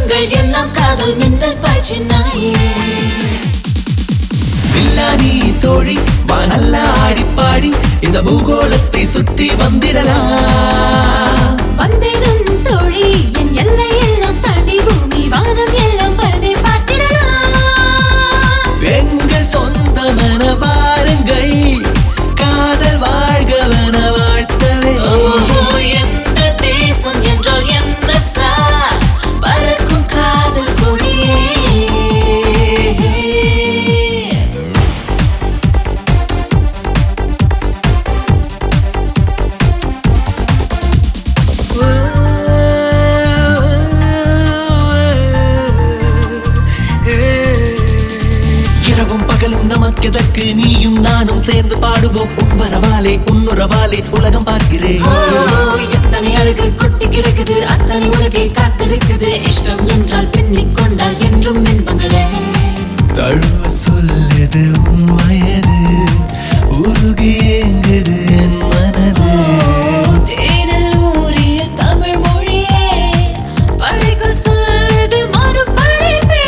உலகங்கள் எல்லாம் காதல் மின்னல் பாய்ச்சினாயே வில்லானி தோழி வா நல்லா ஆடி பாடி இந்த பூகோளத்தை சுத்தி வந்திடலாம் வந்தேனும் தோழி என் எல்லை எல்லாம் தாண்டி பூமி வானம் எல்லாம் பரதை பார்த்திடலாம் எங்கள் சொந்தமன வாருங்கள் காதல் வாழ்கவன வாழ்த்தவே ஓஹோ எந்த தேசம் என்றால் என்ன சார் பறக்கும் காதல் கொடியே இரவும் பகலும் நமக்கெதற்கு நீயும் நானும் சேர்ந்து பாடுவோம் உன்வரவாலே உன்னுறவாலே உலகம் பார்க்கிறேன் ஓ, எத்தனை அழகு கொட்டி கிடக்குது அத்தனை உலகை காத்திருக்குது இஷ்டம் என்றால் பின்னிக் கொண்டால் என்றும் இன்பங்களே தழுவ சொல்லுது உன் வயது உருகி ஏங்குது என் மனது தேனில் ஊறிய தமிழ் மொழியே படைக்க சொல்லுது மறுபடைப்பே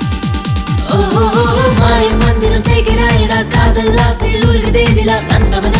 ஓ, மாய மந்திரம் செய்கிறாயடா காதல் ஆசையில் உருகுதே நிலா வந்தவன்